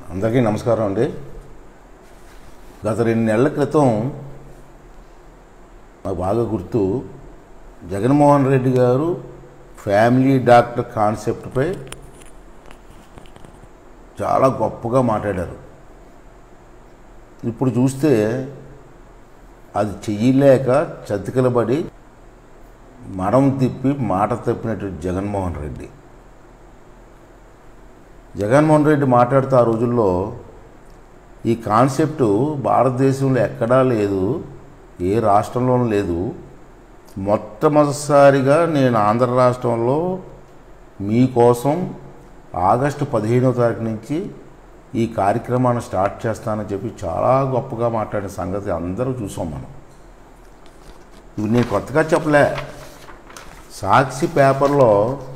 అందరికీ నమస్కారం అండి గత రెండు నెలల క్రితం నాకు బాగా గుర్తు జగన్మోహన్ రెడ్డి గారు ఫ్యామిలీ డాక్టర్ కాన్సెప్ట్పై చాలా గొప్పగా మాట్లాడారు ఇప్పుడు చూస్తే అది చెయ్యలేక చతికిలబడి మడం తిప్పి మాట తప్పినట్టు జగన్మోహన్ రెడ్డి జగన్మోహన్ రెడ్డి మాట్లాడుతూ ఆ రోజుల్లో ఈ కాన్సెప్ట్ భారతదేశంలో ఎక్కడా లేదు ఏ రాష్ట్రంలోనూ లేదు మొట్టమొదటిసారిగా నేను ఆంధ్ర రాష్ట్రంలో మీకోసం ఆగస్టు పదిహేనవ తారీఖు నుంచి ఈ కార్యక్రమాన్ని స్టార్ట్ చేస్తానని చెప్పి చాలా గొప్పగా మాట్లాడిన సంగతి అందరూ చూసాం మనం ఇవి నేను కొత్తగా చెప్పలే సాక్షి పేపర్లో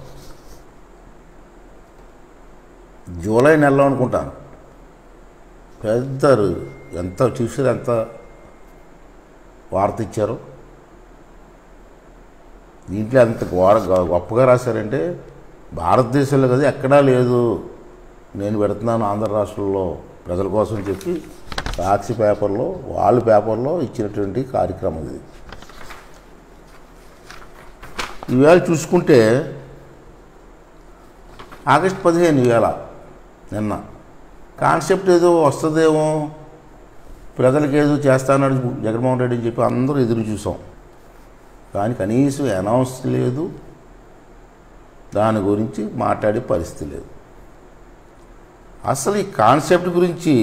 జూలై నెలలో అనుకుంటాను పెద్ద ఎంత చూసారు ఎంత వార్త ఇచ్చారు దీంట్లో ఎంత ఘోర గొప్పగా రాశారంటే భారతదేశంలో కదా ఎక్కడా లేదు నేను పెడుతున్నాను ఆంధ్ర రాష్ట్రంలో ప్రజల కోసం చెప్పి సాక్షి పేపర్లో వాళ్ళ పేపర్లో ఇచ్చినటువంటి కార్యక్రమం ఇది ఈవేళ చూసుకుంటే ఆగస్ట్ పదిహేను ఇవాళ నిన్న కాన్సెప్ట్ ఏదో వస్తుందేమో ప్రజలకు ఏదో చేస్తానని జగన్మోహన్ రెడ్డి అని చెప్పి అందరూ ఎదురు చూసాం కానీ కనీసం అనౌన్స్ లేదు దాని గురించి మాట్లాడే పరిస్థితి లేదు అసలు ఈ కాన్సెప్ట్ గురించి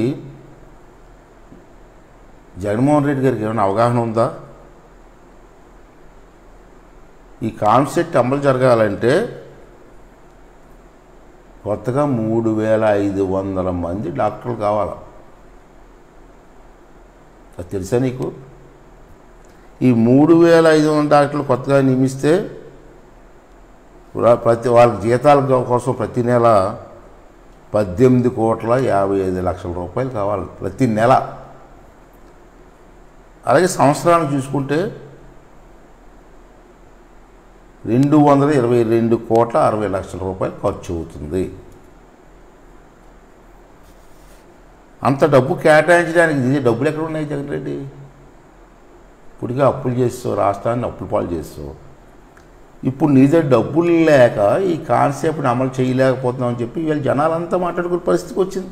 జగన్మోహన్ రెడ్డి గారికి ఏమైనా అవగాహన ఉందా ఈ కాన్సెప్ట్ అమలు జరగాలంటే కొత్తగా మూడు వేల ఐదు వందల మంది డాక్టర్లు కావాలి అది తెలుసా నీకు ఈ మూడు వేల ఐదు వందల డాక్టర్లు కొత్తగా నియమిస్తే ప్ర- ప్రతి వాళ్ళ జీతాల కోసం ప్రతి నెల పద్దెనిమిది కోట్ల యాభై ఐదు లక్షల రూపాయలు కావాలి ప్రతి నెల అలాగే సంవత్సరానికి చూసుకుంటే రెండు వందల ఇరవై రెండు కోట్ల అరవై లక్షల రూపాయలు ఖర్చు అవుతుంది అంత డబ్బు కేటాయించడానికి ఇది డబ్బులు ఎక్కడ ఉన్నాయి జగన్ రెడ్డి ఇప్పటికే అప్పులు చేస్తావు రాష్ట్రాన్ని అప్పుల పాలు చేస్తావు ఇప్పుడు నీ దగ్గర డబ్బులు లేక ఈ కాన్సెప్ట్ని అమలు చేయలేకపోతున్నాం అని చెప్పి వీళ్ళ జనాలంతా మాట్లాడుకునే పరిస్థితికి వచ్చింది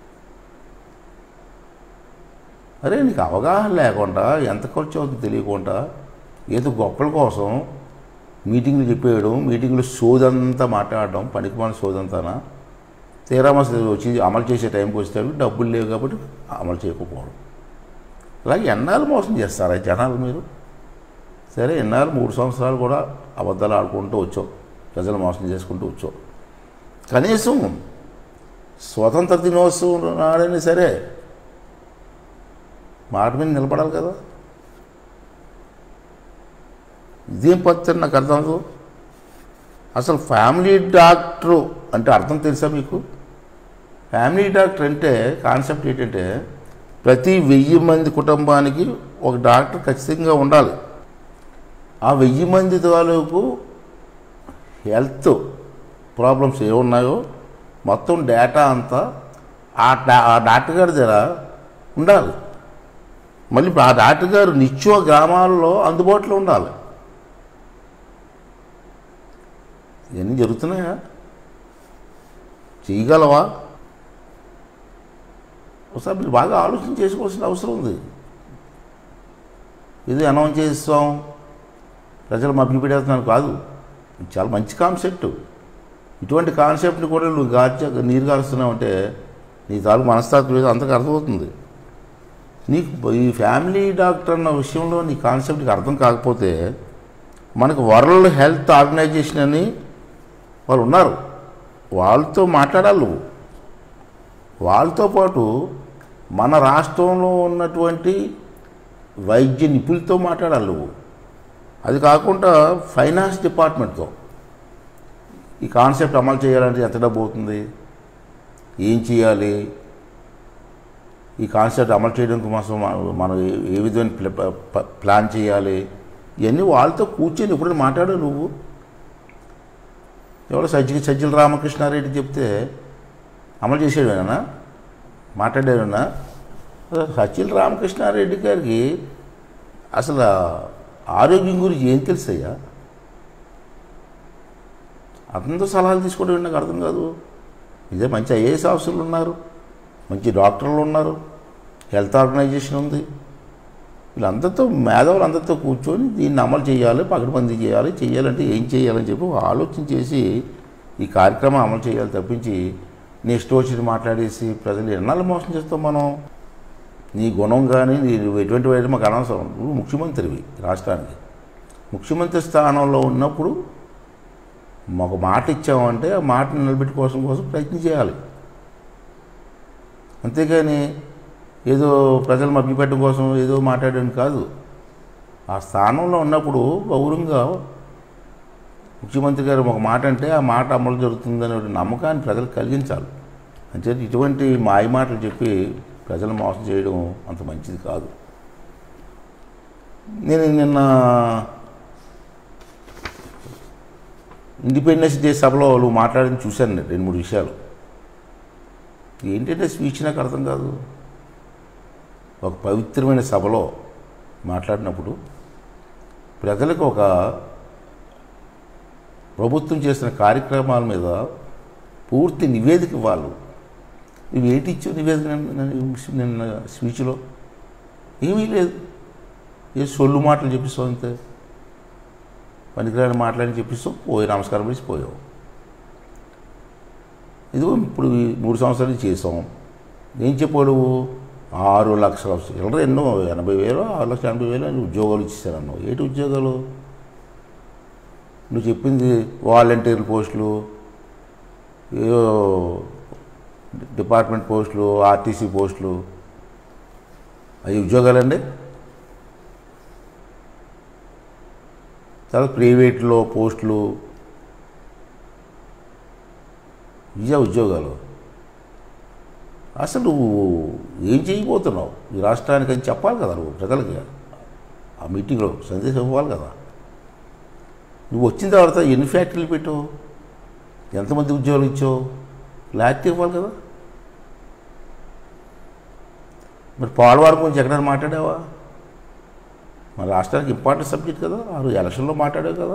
అరే నీకు అవగాహన లేకుండా ఎంత ఖర్చు అవుతుందో తెలియకుండా ఏదో గొప్పల కోసం మీటింగ్లు చెప్పేయడం మీటింగ్లో సోదంతా మాట్లాడడం పనికి మన సోదంతానా తీరా మసలు వచ్చి అమలు చేసే టైంకి వచ్చేటప్పుడు డబ్బులు లేవు కాబట్టి అమలు చేయకపోవడం అలాగే ఎన్నాళ్ళు మోసం చేస్తారా ఈ జనాలు మీరు సరే ఎన్నాళ్ళు మూడు సంవత్సరాలు కూడా అబద్ధాలు ఆడుకుంటూ వచ్చాం ప్రజలు మోసం చేసుకుంటూ వచ్చాం కనీసం స్వతంత్ర దినోత్సవం నాడైనా సరే మాట మీద నిలబడాలి కదా ఇదేం పద్ధతి నాకు అర్థం అవ్వదు అసలు ఫ్యామిలీ డాక్టరు అంటే అర్థం తెలుసా మీకు ఫ్యామిలీ డాక్టర్ అంటే కాన్సెప్ట్ ఏంటంటే ప్రతి వెయ్యి మంది కుటుంబానికి ఒక డాక్టర్ ఖచ్చితంగా ఉండాలి ఆ వెయ్యి మంది తాలూకు హెల్త్ ప్రాబ్లమ్స్ ఏమున్నాయో మొత్తం డేటా అంతా ఆ డా- ఆ డాక్టర్ గారి దగ్గర ఉండాలి మళ్ళీ ఆ డాక్టర్ గారు నిత్యం గ్రామాల్లో అందుబాటులో ఉండాలి ఇవన్నీ జరుగుతున్నాయా చేయగలవా ఒకసారి మీరు బాగా ఆలోచన చేసుకోవాల్సిన అవసరం ఉంది ఇది అనౌన్స్ చేస్తాం ప్రజలు మభ్యపెడేస్తున్నాను కాదు ఇది చాలా మంచి కాన్సెప్ట్ ఇటువంటి కాన్సెప్ట్ని కూడా నువ్వు గార్చ నీరు కారుస్తున్నావు అంటే నీ తాలూకు మనస్తత్వం ఏదో అంతకు అర్థమవుతుంది నీకు ఈ ఫ్యామిలీ డాక్టర్ అన్న విషయంలో నీ కాన్సెప్ట్కి అర్థం కాకపోతే మనకు వరల్డ్ హెల్త్ ఆర్గనైజేషన్ అని వాళ్ళు ఉన్నారు వాళ్ళతో మాట్లాడాలి నువ్వు వాళ్ళతో పాటు మన రాష్ట్రంలో ఉన్నటువంటి వైద్య నిపుణులతో మాట్లాడాలి నువ్వు అది కాకుండా ఫైనాన్స్ డిపార్ట్మెంట్తో ఈ కాన్సెప్ట్ అమలు చేయాలంటే ఎంత డబ్బు అవుతుంది ఏం చేయాలి ఈ కాన్సెప్ట్ అమలు చేయడానికి కోసం మనం- మనం ఏ- ఏ విధమైన ప్ల- ప- ప్లాన్ చేయాలి ఇవన్నీ వాళ్ళతో కూర్చొని ఎప్పుడైనా మాట్లాడు నువ్వు ఎవరో సజ్జి సజ్జల రామకృష్ణారెడ్డి చెప్తే అమలు చేసేవాడేనా మాట్లాడారున్నా సచిన్ రామకృష్ణారెడ్డి గారికి అసలు ఆరోగ్యం గురించి ఏం తెలుసయ్యా అతనితో సలహాలు తీసుకోవడం నాకు అర్థం కాదు ఇదే మంచి ఐఏఎస్ ఆఫీసర్లు ఉన్నారు మంచి డాక్టర్లు ఉన్నారు హెల్త్ ఆర్గనైజేషన్ ఉంది వీళ్ళందరితో మేధావులు అందరితో కూర్చొని దీన్ని అమలు చేయాలి పకడ్బందీ చేయాలి చేయాలంటే ఏం చేయాలని చెప్పి ఒక ఆలోచన చేసి ఈ కార్యక్రమం అమలు చేయాలి తప్పించి నెక్స్ట్ వచ్చి మాట్లాడేసి ప్రజలు ఎన్నాళ్ళు మోసం చేస్తాం మనం నీ గుణం కానీ నీ ఎటువంటి వాడి మాకు అనవసరం నువ్వు ముఖ్యమంత్రివి రాష్ట్రానికి ముఖ్యమంత్రి స్థానంలో ఉన్నప్పుడు మాకు మాట ఇచ్చామంటే ఆ మాటను నిలబెట్టుకోవడం కోసం ప్రయత్నం చేయాలి అంతేగాని ఏదో ప్రజలు మభ్యపెట్టడం కోసం ఏదో మాట్లాడడం కాదు ఆ స్థానంలో ఉన్నప్పుడు గౌరవంగా ముఖ్యమంత్రి గారు ఒక మాట అంటే ఆ మాట అమలు జరుగుతుందనే నమ్మకాన్ని ప్రజలకు కలిగించాలి అంటే ఇటువంటి మాయ మాటలు చెప్పి ప్రజలు మోసం చేయడం అంత మంచిది కాదు నేను నిన్న ఇండిపెండెన్స్ డే సభలో వాళ్ళు మాట్లాడింది చూశాను నేను రెండు మూడు విషయాలు ఏంటంటే స్పీచ్ నాకు అర్థం కాదు ఒక పవిత్రమైన సభలో మాట్లాడినప్పుడు ప్రజలకు ఒక ప్రభుత్వం చేసిన కార్యక్రమాల మీద పూర్తి నివేదిక ఇవ్వాలి నువ్వు ఏంటి ఇచ్చావు నివేదిక నిన్న- నిన్న స్పీచ్లో ఏమీ లేదు ఏ సొల్లు మాటలు చెప్పిస్తావు అంతే పనికిరాని మాట్లాడి చెప్పిస్తావు పోయి నమస్కారం చేసి పోయావు ఇదిగో ఇప్పుడు ఈ మూడు సంవత్సరాలు చేసాం ఏం చెప్పాడు ఆరు లక్షల చిల్లర ఎన్నో ఎనభై వేలు ఆరు లక్షల ఎనభై వేలు అని ఉద్యోగాలు ఇచ్చేసారన్నావు ఏంటి ఉద్యోగాలు నువ్వు చెప్పింది వాలంటీర్ పోస్టులు ఏదో డిపార్ట్మెంట్ పోస్టులు ఆర్టీసీ పోస్టులు అవి ఉద్యోగాలండి తర్వాత ప్రైవేట్లో పోస్టులు ఇవే ఉద్యోగాలు అసలు నువ్వు ఏం చేయబోతున్నావు ఈ రాష్ట్రానికి అని చెప్పాలి కదా నువ్వు ప్రజలకి ఆ మీటింగ్లో సందేశం ఇవ్వాలి కదా నువ్వు వచ్చిన తర్వాత ఎన్ని ఫ్యాక్టరీలు పెట్టావు ఎంతమంది ఉద్యోగాలు ఇచ్చావు క్లారిటీ ఇవ్వాలి కదా మరి పోలవరం గురించి ఎక్కడైనా మాట్లాడావా మన రాష్ట్రానికి ఇంపార్టెంట్ సబ్జెక్ట్ కదా ఆ రోజు ఎలక్షన్లో మాట్లాడావు కదా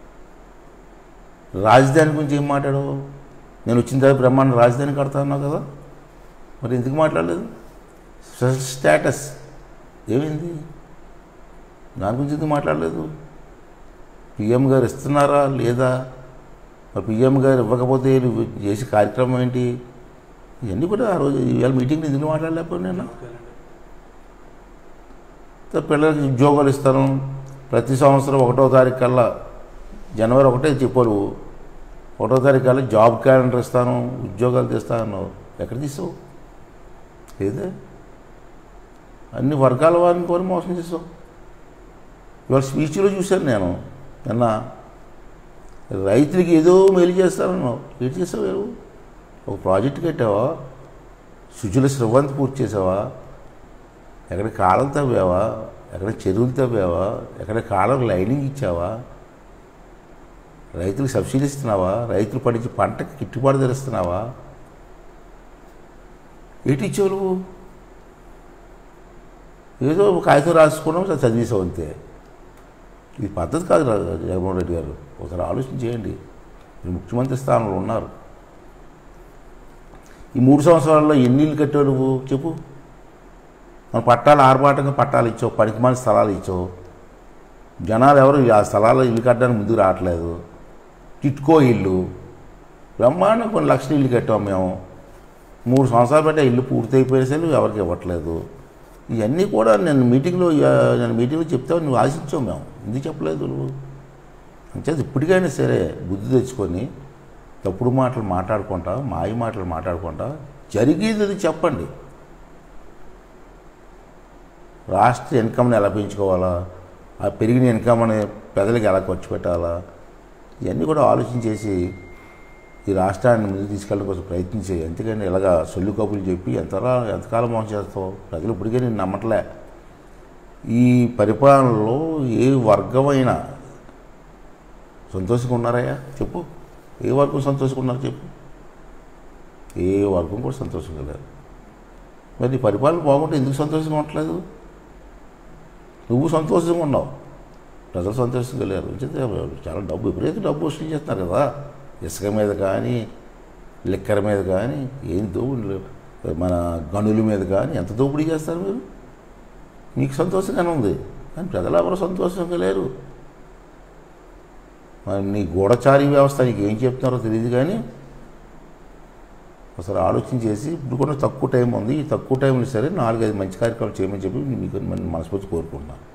రాజధాని గురించి ఏం మాట్లాడావు నేను వచ్చిన తర్వాత బ్రహ్మాండ రాజధాని కడతా అన్నావు కదా మరి ఎందుకు మాట్లాడలేదు స్పెషల్ స్టేటస్ ఏమైంది దాని గురించి ఎందుకు మాట్లాడలేదు పిఎం గారు ఇస్తున్నారా లేదా మరి పిఎం గారు ఇవ్వకపోతే నువ్వు చేసే కార్యక్రమం ఏంటి ఇవన్నీ కూడా ఆ రోజు ఇవాళ మీటింగ్ ఎందుకు మాట్లాడలేకపోయాను నేను తర్వాత పిల్లలకి ఉద్యోగాలు ఇస్తాను ప్రతి సంవత్సరం ఒకటో తారీఖు కల్లా జనవరి ఒకటే చెప్పారు ఒకటో తారీఖు కల్లా జాబ్ క్యాలెండర్ ఇస్తాను ఉద్యోగాలు తెస్తాను ఎక్కడ తీసావు ఏదే అన్ని వర్గాల వారిని కోరి మోసం చేసావు ఇవాళ స్పీచ్లో చూశాను నేను నిన్న రైతులకి ఏదో మేలు చేస్తానన్నావు ఏంటి చేసావు ఏవు ఒక ప్రాజెక్ట్ కట్టావా శుచుల స్రవంతి పూర్తి చేసావా ఎక్కడ కాలం తవ్వావా ఎక్కడ చెరువులు తవ్వావా ఎక్కడ కాలం లైనింగ్ ఇచ్చావా రైతులకు సబ్సిడీ ఇస్తున్నావా రైతులు పండించి పంటకి గిట్టుబాటు ధరిస్తున్నావా ఏంటి ఇచ్చావు నువ్వు ఏదో ఒక కాగితం రాసుకున్నాం సరే చదివేసావు అంతే ఇది పద్ధతి కాదు రా- జగన్మోహన్ రెడ్డి గారు ఒకసారి ఆలోచన చేయండి మీరు ముఖ్యమంత్రి స్థానంలో ఉన్నారు ఈ మూడు సంవత్సరాల్లో ఎన్ని ఇల్లు కట్టావు నువ్వు చెప్పు మన పట్టాలు ఆర్భాటంగా పట్టాలు ఇచ్చావు పనికిమాలిన స్థలాలు ఇచ్చావు జనాలు ఎవరు ఆ స్థలాల్లో ఇల్లు కట్టడానికి ముందుకు రావట్లేదు టిట్కో ఇల్లు బ్రహ్మాండం కొన్ని లక్షల ఇల్లు కట్టాం మేము మూడు సంవత్సరాలు బట్టి ఆ ఇల్లు పూర్తయిపోయిన సరే నువ్వు ఎవరికి ఇవ్వట్లేదు ఇవన్నీ కూడా నేను మీటింగ్లో ఇయ- నేను మీటింగ్లో చెప్తావు నువ్వు ఆశించావు మేము ఎందుకు చెప్పలేదు నువ్వు అంచేది ఇప్పటికైనా సరే బుద్ధి తెచ్చుకొని తప్పుడు మాటలు మాట్లాడుకుంటా మాయ మాటలు మాట్లాడుకుంటా జరిగేది అది చెప్పండి రాష్ట్ర ఇన్కమ్ని ఎలా పెంచుకోవాలా ఆ పెరిగిన ఇన్కమ్ని ప్రజలకు ఎలా ఖర్చు పెట్టాలా ఇవన్నీ కూడా ఆలోచన చేసి ఈ రాష్ట్రాన్ని ముందుకు తీసుకెళ్ళడం కోసం ప్రయత్నించే ఎందుకంటే ఇలాగా సొల్లు కబుర్లు చెప్పి ఎంతలా ఎంతకాలం మోసం చేస్తావు ప్రజలు ఇప్పటికే నేను నమ్మట్లే ఈ పరిపాలనలో ఏ వర్గమైనా సంతోషంగా ఉన్నారయ్యా చెప్పు ఏ వర్గం సంతోషంగా ఉన్నారు చెప్పు ఏ వర్గం కూడా సంతోషంగా లేరు మరి నీ పరిపాలన బాగుంటే ఎందుకు సంతోషంగా ఉండట్లేదు నువ్వు సంతోషంగా ఉన్నావు ప్రజలు సంతోషంగా లేరు అంచేతే చాలా డబ్బు విపరీత డబ్బు వసూలు చేస్తున్నారు కదా ఇసుక మీద కానీ లిక్కర్ మీద కానీ ఏం దోపిడీ మన గనుల మీద కానీ ఎంత దోపిడీ చేస్తారు మీరు మీకు సంతోషంగానే ఉంది కానీ ప్రజలు ఎవరు సంతోషంగా లేరు మరి నీ గూఢచారి వ్యవస్థ నీకు ఏం చెప్తున్నారో తెలియదు కానీ ఒకసారి ఆలోచన చేసి ఇప్పుడు కూడా తక్కువ టైం ఉంది ఈ తక్కువ టైంలో సరే నాలుగైదు మంచి కార్యక్రమాలు చేయమని చెప్పి మీకు మనస్ఫూర్తి కోరుకుంటున్నాను